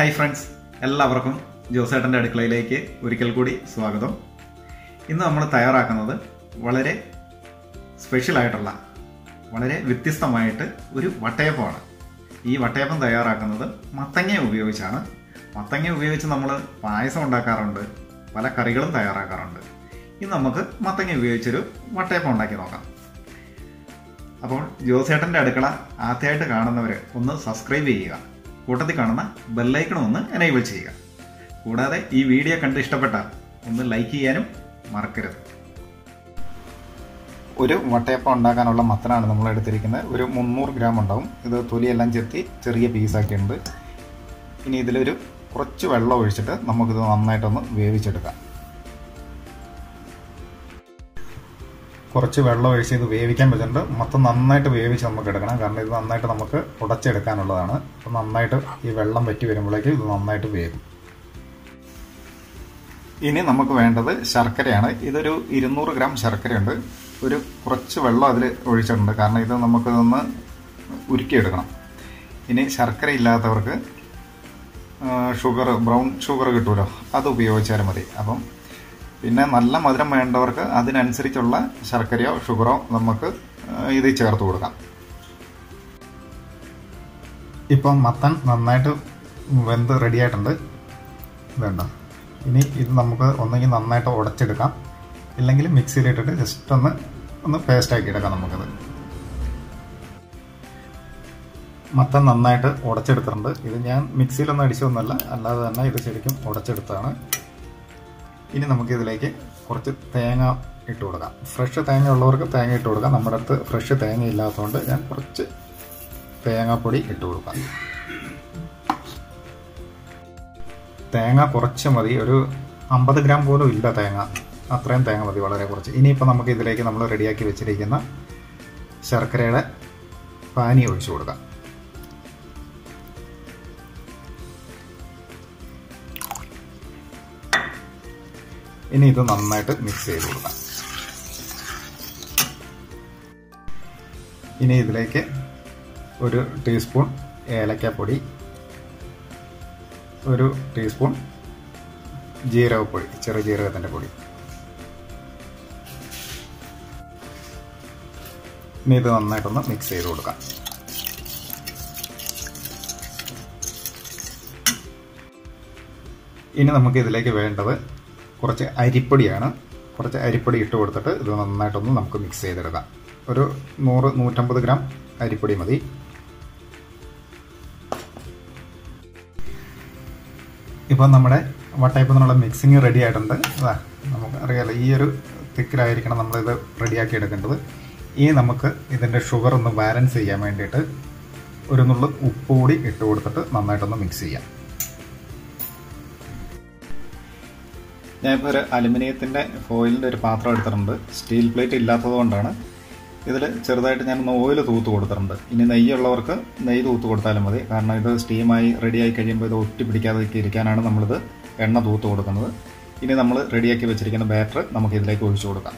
hi friends എല്ലാവർക്കും ജോസേട്ടൻ്റെ അടുക്കളയിലേക്ക് ഒരിക്കൽ കൂടി സ്വാഗതം ഇന്ന് നമ്മൾ തയ്യാറാക്കുന്നത് വളരെ സ്പെഷ്യലായിട്ടുള്ള വളരെ വ്യത്യസ്തമായിട്ട് ഒരു വട്ടയപ്പമാണ് ഈ വട്ടയപ്പം തയ്യാറാക്കുന്നത് മത്തങ്ങ ഉപയോഗിച്ചാണ് മത്തങ്ങ ഉപയോഗിച്ച് നമ്മൾ പായസം ഉണ്ടാക്കാറുണ്ട് പല കറികളും തയ്യാറാക്കാറുണ്ട് ഇന്ന് നമുക്ക് മത്തങ്ങ ഉപയോഗിച്ചൊരു വട്ടയപ്പം ഉണ്ടാക്കി നോക്കാം അപ്പോൾ ജോസേട്ടൻ്റെ അടുക്കള ആദ്യമായിട്ട് കാണുന്നവർ ഒന്ന് സബ്സ്ക്രൈബ് ചെയ്യുക കൂട്ടത്തിൽ കാണുന്ന ബെല്ലൈക്കൺ ഒന്ന് എനേബിൾ ചെയ്യുക കൂടാതെ ഈ വീഡിയോ കണ്ട് ഇഷ്ടപ്പെട്ടാൽ ഒന്ന് ലൈക്ക് ചെയ്യാനും മറക്കരുത് ഒരു വട്ടയപ്പം ഉണ്ടാക്കാനുള്ള മത്തനാണ് നമ്മൾ എടുത്തിരിക്കുന്നത് ഒരു മുന്നൂറ് ഗ്രാം ഉണ്ടാവും ഇത് തൊലിയെല്ലാം ചെത്തി ചെറിയ പീസാക്കിയിട്ടുണ്ട് ഇനി ഇതിലൊരു കുറച്ച് വെള്ളം ഒഴിച്ചിട്ട് നമുക്കിത് നന്നായിട്ടൊന്ന് വേവിച്ചെടുക്കാം കുറച്ച് വെള്ളം ഒഴിച്ച് ഇത് വേവിക്കാൻ പറ്റുന്നുണ്ട് മൊത്തം നന്നായിട്ട് വേവിച്ച് നമുക്ക് എടുക്കണം കാരണം ഇത് നന്നായിട്ട് നമുക്ക് ഉടച്ചെടുക്കാനുള്ളതാണ് അപ്പം നന്നായിട്ട് ഈ വെള്ളം വറ്റി വരുമ്പോഴേക്ക് ഇത് നന്നായിട്ട് വേവും ഇനി നമുക്ക് വേണ്ടത് ശർക്കരയാണ് ഇതൊരു ഇരുന്നൂറ് ഗ്രാം ശർക്കരയുണ്ട് ഒരു കുറച്ച് വെള്ളം അതിൽ ഒഴിച്ചിട്ടുണ്ട് കാരണം ഇത് നമുക്കിതൊന്ന് ഉരുക്കിയെടുക്കണം ഇനി ശർക്കര ഇല്ലാത്തവർക്ക് ഷുഗർ ബ്രൗൺ ഷുഗർ കിട്ടുമല്ലോ അത് ഉപയോഗിച്ചാലും മതി അപ്പം പിന്നെ നല്ല മധുരം വേണ്ടവർക്ക് അതിനനുസരിച്ചുള്ള ശർക്കരയോ ഷുഗറോ നമുക്ക് ഇത് ചേർത്ത് കൊടുക്കാം ഇപ്പം മത്തൻ നന്നായിട്ട് വെന്ത് റെഡിയായിട്ടുണ്ട് വേണ്ട ഇനി ഇത് നമുക്ക് ഒന്നെങ്കിൽ നന്നായിട്ട് ഉടച്ചെടുക്കാം ഇല്ലെങ്കിൽ മിക്സിയിലിട്ടിട്ട് ജസ്റ്റ് ഒന്ന് ഒന്ന് പേസ്റ്റാക്കി എടുക്കാം നമുക്കത് മത്തൻ നന്നായിട്ട് ഉടച്ചെടുത്തിട്ടുണ്ട് ഇത് ഞാൻ മിക്സിയിലൊന്നും അടിച്ചതൊന്നുമല്ല അല്ലാതെ തന്നെ ഇത് ശരിക്കും ഉടച്ചെടുത്താണ് ഇനി നമുക്കിതിലേക്ക് കുറച്ച് തേങ്ങ ഇട്ട് കൊടുക്കാം ഫ്രഷ് തേങ്ങ ഉള്ളവർക്ക് തേങ്ങ ഇട്ട് കൊടുക്കാം നമ്മുടെ അടുത്ത് ഫ്രഷ് തേങ്ങ ഇല്ലാത്തതുകൊണ്ട് ഞാൻ കുറച്ച് തേങ്ങാപ്പൊടി ഇട്ട് കൊടുക്കാം തേങ്ങ കുറച്ച് മതി ഒരു അമ്പത് ഗ്രാം പോലും ഇല്ല തേങ്ങ അത്രയും തേങ്ങ മതി വളരെ കുറച്ച് ഇനിയിപ്പോൾ നമുക്ക് ഇതിലേക്ക് നമ്മൾ റെഡിയാക്കി വെച്ചിരിക്കുന്ന ശർക്കരയുടെ പാനി ഒഴിച്ചു കൊടുക്കാം ഇനി ഇത് നന്നായിട്ട് മിക്സ് ചെയ്ത് കൊടുക്കാം ഇനി ഇതിലേക്ക് ഒരു ടീസ്പൂൺ ഏലക്കാപ്പൊടി ഒരു ടീസ്പൂൺ ജീരകപ്പൊടി ചെറു ജീരകത്തിൻ്റെ പൊടി ഇനി ഇത് നന്നായിട്ടൊന്ന് മിക്സ് ചെയ്ത് കൊടുക്കാം ഇനി നമുക്ക് ഇതിലേക്ക് വേണ്ടത് കുറച്ച് അരിപ്പൊടിയാണ് കുറച്ച് അരിപ്പൊടി ഇട്ട് കൊടുത്തിട്ട് ഇത് നന്നായിട്ടൊന്ന് നമുക്ക് മിക്സ് ചെയ്തെടുക്കാം ഒരു നൂറ് നൂറ്റമ്പത് ഗ്രാം അരിപ്പൊടി മതി ഇപ്പം നമ്മുടെ വട്ടയപ്പത്തിനുള്ള മിക്സിങ് റെഡി ആയിട്ടുണ്ട് അതാ നമുക്ക് അറിയാലോ ഈ ഒരു തിക്കിലായിരിക്കണം നമ്മളിത് റെഡിയാക്കി എടുക്കേണ്ടത് ഇനി നമുക്ക് ഇതിൻ്റെ ഷുഗർ ഒന്ന് ബാലൻസ് ചെയ്യാൻ വേണ്ടിയിട്ട് ഒരു നുള്ളു ഉപ്പ് കൂടി ഇട്ട് കൊടുത്തിട്ട് നന്നായിട്ടൊന്ന് മിക്സ് ചെയ്യാം ഞാനിപ്പോൾ ഒരു അലുമിനിയത്തിൻ്റെ ഫോയിലിൻ്റെ ഒരു പാത്രം എടുത്തിട്ടുണ്ട് സ്റ്റീൽ പ്ലേറ്റ് ഇല്ലാത്തത് കൊണ്ടാണ് ഇതിൽ ചെറുതായിട്ട് ഞാൻ ഓയിൽ തൂത്ത് കൊടുത്തിട്ടുണ്ട് ഇനി നെയ്യുള്ളവർക്ക് നെയ്യ് തൂത്ത് കൊടുത്താലും മതി കാരണം ഇത് സ്റ്റീമായി റെഡിയായി കഴിയുമ്പോൾ ഇത് ഒട്ടി പിടിക്കാതെ ഇരിക്കാനാണ് നമ്മളിത് എണ്ണ തൂത്ത് കൊടുക്കുന്നത് ഇനി നമ്മൾ റെഡിയാക്കി വെച്ചിരിക്കുന്ന ബാറ്റർ നമുക്ക് ഇതിലേക്ക് ഒഴിച്ചു കൊടുക്കാം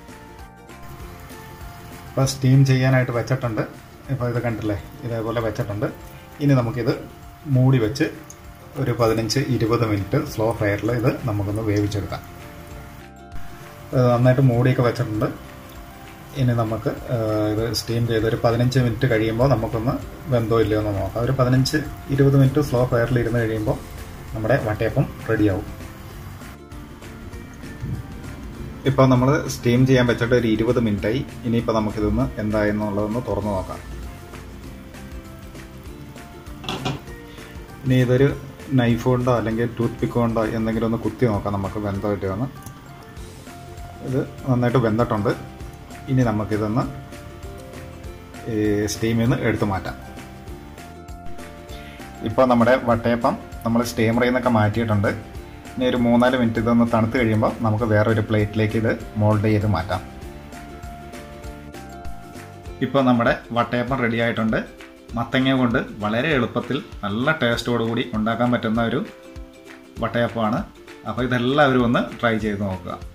ഇപ്പോൾ സ്റ്റീം ചെയ്യാനായിട്ട് വെച്ചിട്ടുണ്ട് ഇപ്പോൾ ഇത് കണ്ടില്ലേ ഇതേപോലെ വെച്ചിട്ടുണ്ട് ഇനി നമുക്കിത് മൂടി വെച്ച് ഒരു പതിനഞ്ച് ഇരുപത് മിനിറ്റ് സ്ലോ ഫയറിൽ ഇത് നമുക്കൊന്ന് വേവിച്ചെടുക്കാം നന്നായിട്ട് മൂടിയൊക്കെ വെച്ചിട്ടുണ്ട് ഇനി നമുക്ക് ഇത് സ്റ്റീം ചെയ്ത് ഒരു പതിനഞ്ച് മിനിറ്റ് കഴിയുമ്പോൾ നമുക്കൊന്ന് വെന്തോ ഇല്ലയോ എന്ന് നോക്കാം ഒരു പതിനഞ്ച് ഇരുപത് മിനിറ്റ് സ്ലോ ഫയറിൽ ഇരുന്ന് കഴിയുമ്പോൾ നമ്മുടെ വട്ടയപ്പം റെഡിയാവും ഇപ്പോൾ നമ്മൾ സ്റ്റീം ചെയ്യാൻ വെച്ചിട്ട് ഒരു ഇരുപത് മിനിറ്റായി ഇനിയിപ്പോൾ നമുക്കിതൊന്ന് എന്തായെന്നുള്ളതൊന്ന് തുറന്നു നോക്കാം ഇനി ഇതൊരു നൈഫ് കൊണ്ടോ അല്ലെങ്കിൽ ടൂത്ത് പിക്ക് കൊണ്ടോ എന്തെങ്കിലും ഒന്ന് കുത്തി നോക്കാം നമുക്ക് വെന്തോ ഇല്ലയോന്ന് ഇത് നന്നായിട്ട് വെന്തിട്ടുണ്ട് ഇനി നമുക്കിതൊന്ന് സ്റ്റീമിൽ നിന്ന് എടുത്തു മാറ്റാം ഇപ്പോൾ നമ്മുടെ വട്ടയപ്പം നമ്മൾ സ്റ്റീമറിൽ നിന്നൊക്കെ മാറ്റിയിട്ടുണ്ട് ഇനി ഒരു മൂന്നാല് മിനിറ്റ് ഇതൊന്ന് തണുത്ത് കഴിയുമ്പോൾ നമുക്ക് വേറൊരു പ്ലേറ്റിലേക്ക് ഇത് മോൾഡ് ചെയ്ത് മാറ്റാം ഇപ്പോൾ നമ്മുടെ വട്ടയപ്പം റെഡി ആയിട്ടുണ്ട് മത്തങ്ങ കൊണ്ട് വളരെ എളുപ്പത്തിൽ നല്ല ടേസ്റ്റോടു കൂടി ഉണ്ടാക്കാൻ പറ്റുന്ന ഒരു വട്ടയപ്പമാണ് അപ്പോൾ ഇതെല്ലാവരും ഒന്ന് ട്രൈ ചെയ്ത് നോക്കുക